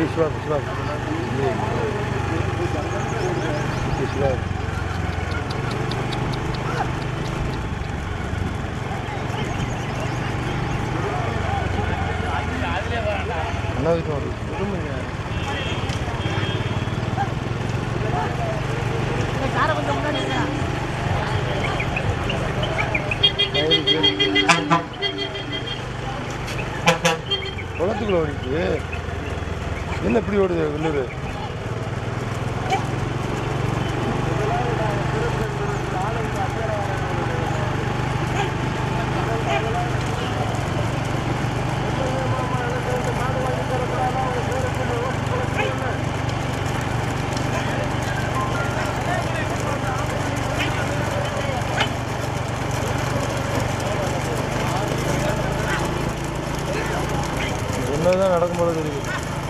அப்படியே சிவா சிவா அப்படியே அப்படியே சிவா அண்ணா வீட்டு வருது குளத்துக்குள்ள ஓடிச்சு என்ன இப்படி ஓடுது உள்ளூர் என்னதான் நடக்கும் போல தெரியுது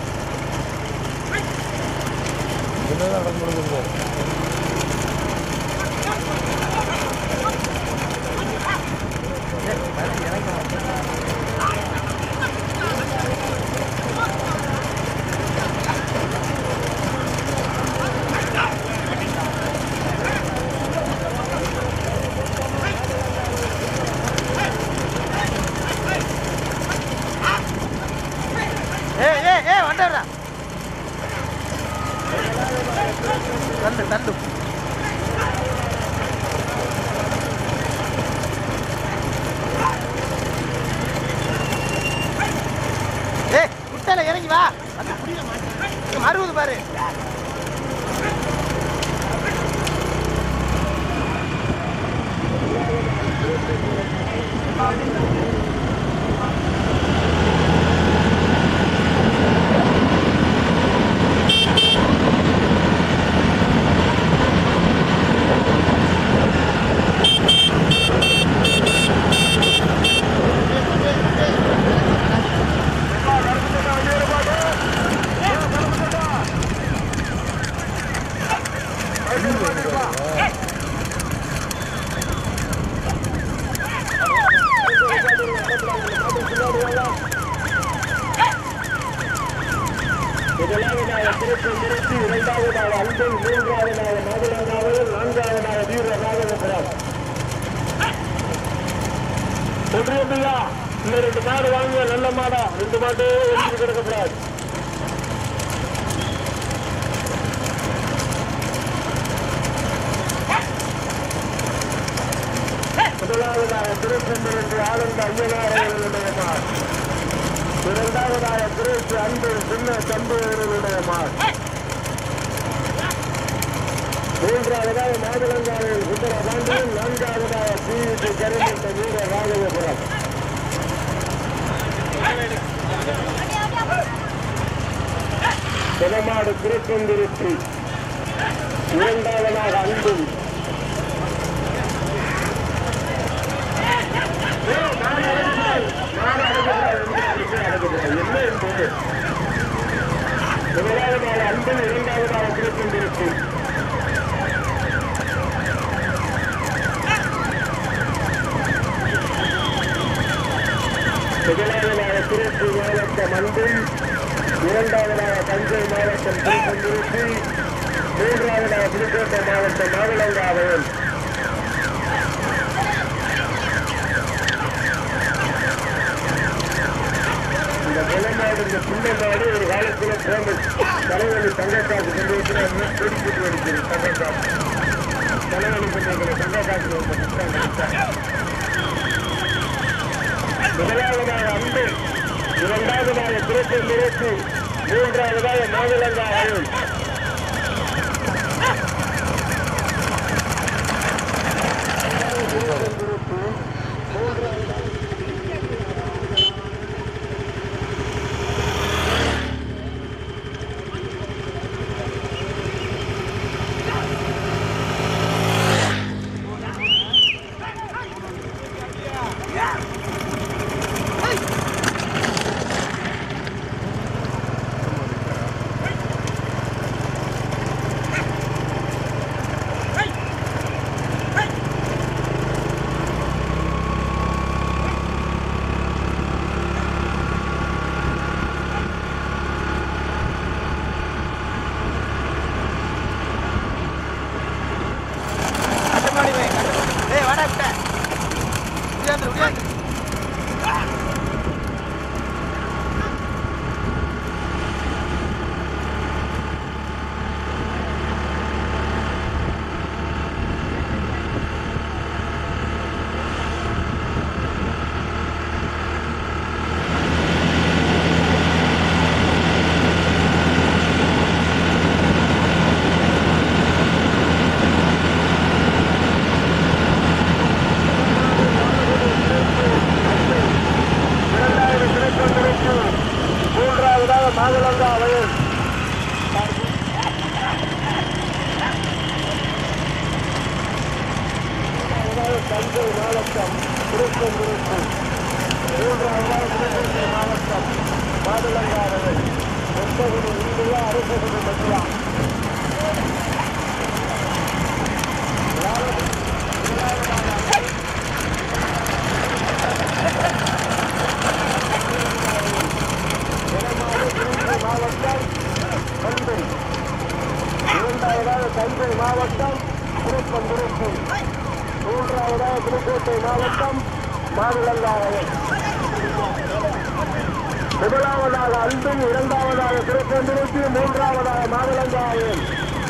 என்னதான் நடக்கும் போல தெரியுது ஏய் ஏய் ஏய் வந்துடுறா தள்ளு தள்ளு ஏய் குட்டையில இறங்கி வா வந்து புடிக்க மாட்டேன் மறுபது பாரு முதலாவதாக திருப்பி இரண்டாவதாக அன்பன் மூன்றாவதாக மாதுளங்காவல் நான்காவதாக வீர ராகவபுரம் ஒன்றியமில்லா இந்த ரெண்டு மாடு வாங்க நல்ல மாடா ரெண்டு மாடு எழுதி கிடக்கப்படாது முதலாவதாக திருச்செந்தூர் என்று ஆனந்த ஐயனாரவர்களுடைய மாடு இரண்டாவதாக திருச்சி அன்பு சின்ன தம்புவர்களுடைய மாடு மூன்றாவதாக மாதுளங்காவில் சுந்தரபாண்டியன் நான்காவதாக சிஇடி கருமந்த வீர ராகவபுரம் சினமாடு திருச்செந்திருச்சி இரண்டாவதாக அன்பு என்ன என்பது முதலாவதாக அன்பன் இரண்டாவதாக திருச்செந்திருச்சி முதலாவதாக திருச்சி மாவட்டம் அன்பில் இரண்டாவதாக தஞ்சை மாவட்டம் திருப்பந்திருச்சி மூன்றாவதாக புதுக்கோட்டை மாவட்டம் மாவிளங்காவையில் இந்த நிலநாடு இந்த புண்ண நாடு ஒரு காலத்தில் ஃபேமஸ் தலைவலி தங்கக்காசு கொண்டு வைக்கிறாங்க கொடிக்கிட்டு வடிக்கிறது தங்கக்காசு தலைவலி கொண்டு தங்கக்காசு வந்து புத்தகம் முதலாவதாக அன்பு இரண்டாவதாக திருப்பி நிறுத்தி மூன்றாவதாக மாவிலங்கா அருள் மாதுளங்கா வயல் தஞ்சை மாவட்டம் திருப்பங்குறிச்சி மூன்றாவது புதுக்கோட்டை மாவட்டம் மாதுளங்கா வயல் ஒன்பது இந்தியா அரசு மத்தியா மாவட்டம் தஞ்சை இரண்டாவதாக தஞ்சை மாவட்டம் திருப்பந்துருப்பு மூன்றாவதாக புதுக்கோட்டை மாவட்டம் மாதுளங்காவயம் முதலாவதாக அன்பும் இரண்டாவதாக திருப்பந்துருப்பு மூன்றாவதாக மாதுளங்காவயம்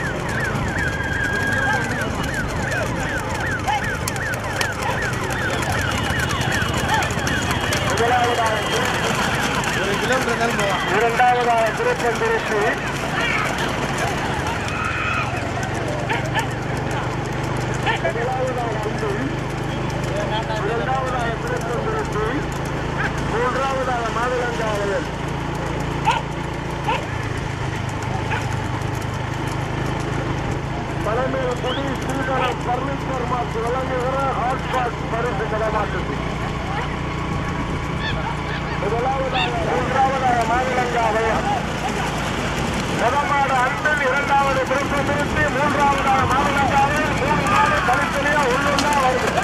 முதலாவதாக ஒரு கிலோமீட்டர் இருந்தாலும் போவான் இரண்டாவதாக திருப்பந்துருப்பு முதலாவதாக அன்பு இரண்டாவதாக திருப்பந்துருப்பு மூன்றாவதாக மாதுளங்காவலன் தலைமையில் குடி ஸ்ரீதரம் பர்னிச்சர் மாற்று வழங்குகிற ஹாட்ஸ்பாட் பரிசு கடமாட்டது முதலாவதாக மூன்றாவதாக மாநிலங்காவயம் முதமாடு அன்பில் இரண்டாவது திருப்பம் நிறுத்தி மூன்றாவதாக மாநிலங்காவயம் மூணு நாடு தனித்தனியா உள்ளுள்ளா வருது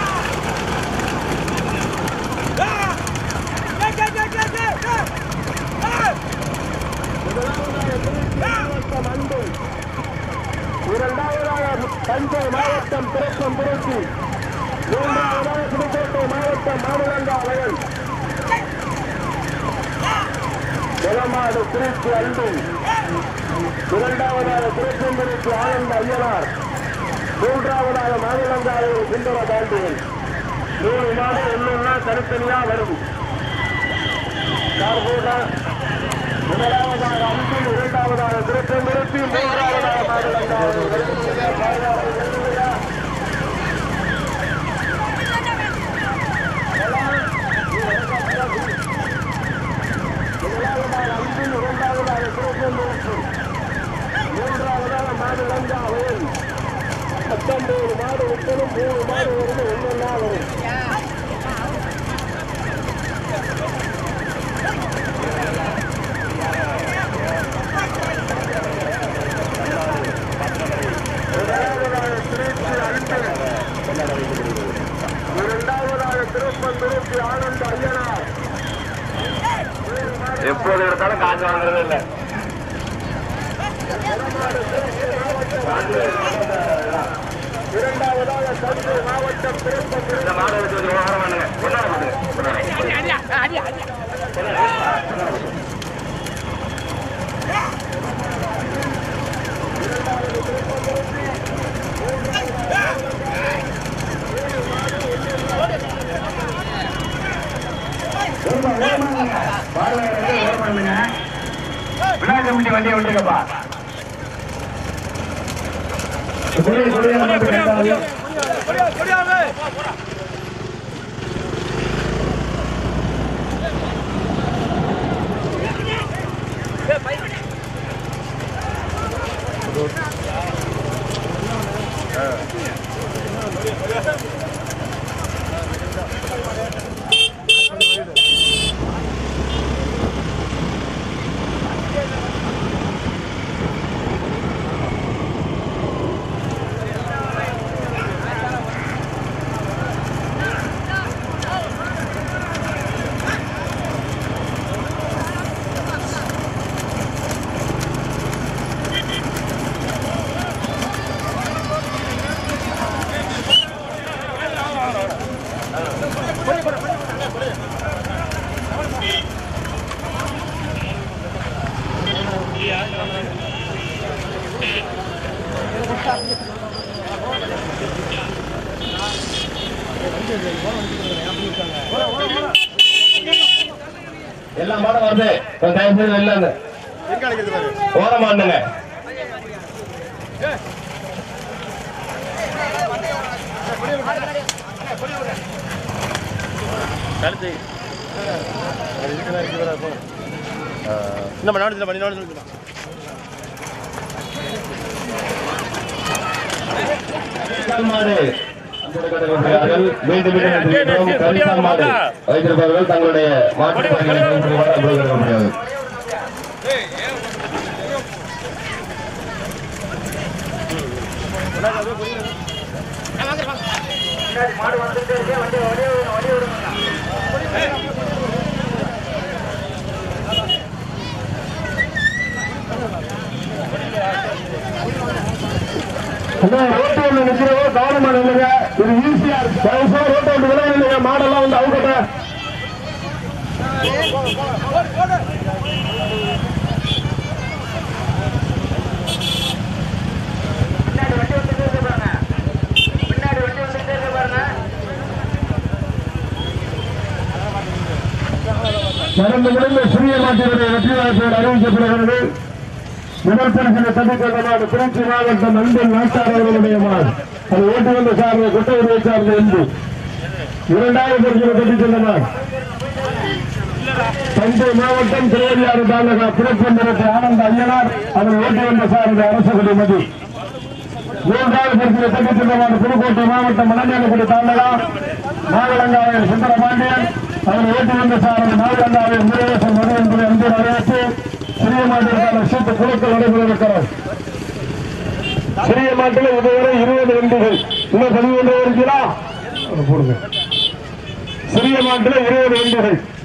முதலாவதாக திருச்சி மாவட்டம் அன்பு இரண்டாவதாக தஞ்சை மாவட்டம் திருப்பம் திருச்சி மூன்றாவதாக புதுக்கோட்டை மாவட்டம் மாநிலங்காவயம் முதமாடு திருச்சி அன்பு இரண்டாவதாக திருச்செந்தூருக்கு ஆனந்த ஐயனார் மூன்றாவதாக மாநிலங்காவில் சுந்தர பாண்டியன் மூணு மாடு ஒண்ணுன்னா தனித்தனியா வரும் கார்போடா முதலாவதாக அன்பில் இரண்டாவதாக திருச்செந்தூருக்கு மூன்றாவதாக மாநிலங்காவில் முதலாவதாக அன்பில் இரண்டாவதாக திருச்செந்தூருக்கு மூன்றாவதாக மாடு லங்கா வயல் பத்தொன்பது மாடு விட்டனும் மூணு மாடு வருது ஒன்னொன்னா வரும் முதலாவதாக திருச்சி அன்பு இரண்டாவதாக திருப்பந்திருச்சி ஆனந்த ஐயனார் எப்போது எடுத்தாலும் காஞ்சு வாங்குறது இல்லை இரண்டாவதாக தஞ்சை மாவட்டம் திருப்பத்தூர் இந்த மாவட்டத்தில் கொஞ்சம் விவகாரம் பண்ணுங்க கொண்டாட பண்ணுங்க விழா கமிட்டி வண்டியை விட்டுருக்கப்பா எல்லா மாடும் வருது கொஞ்சம் தயவு செய்து வெளில வந்து எங்க அழைக்கிறது பாரு ஓரமாண்டுங்க கழுத்து அது இதுக்கெல்லாம் இருக்கு இந்த பண்ண இந்த பண்ணி இந்த மாடு மீண்டும் மீண்டும் நன்றிகிறோம். கரிசல் மாடு வைத்திருப்பவர்கள் தங்களுடைய மாற்றுப் பணிகளை கைவிடுமாறு அன்போடு கேட்டுக்கொள்கிறோம். அண்ணா, ரோட்டு ஒண்ணு நிக்கிறவோ கவனமா நில்லுங்க. இது ஈஸியா இருக்கு. தயவு செய்து ரோட்டு ஒண்ணு விலகி நில்லுங்க. மாடெல்லாம் வந்து அவுக்கட்ட. நடந்து முடிந்த சிறிய மாட்டினுடைய வெற்றி வாய்ப்புகள் அறிவிக்கப்படுகிறது முதல் பரிசினை சந்திக்கின்ற நாடு திருச்சி மாவட்டம் அன்பில் நாட்டார் அவர்களுடைய மாடு அது ஓட்டு வந்த சார்ந்த குட்டவரியை சார்ந்த இந்து இரண்டாவது பரிசினை சந்திக்கின்ற நாடு தஞ்சை மாவட்டம் திருவள்ளியாறு தாலுகா புறப்பந்திரத்தை ஆனந்த ஐயனார் அவர் ஓட்டு வந்த சார்ந்த அரசு குடிமதி மூன்றாவது பரிசினை சந்திக்கின்ற நாடு புதுக்கோட்டை மாவட்டம் மணஞ்சாலக்குடி தாலுகா நாகலங்காவையில் சுந்தரபாண்டியன் அவர் ஓட்டு வந்த சார்ந்த நாகலங்காவை முருகேசன் மதுவன்புரி அன்பு வரவேற்று சிறிய மாட்டிற்கான சீட்டு குழுக்கள் நடைபெறுகிறது சிறிய மாட்டில் இதுவரை இருபது வண்டிகள் இன்னும் பதிவு ஒன்று இருக்கிறா போடுங்க சிறிய மாட்டில் இருபது வண்டிகள்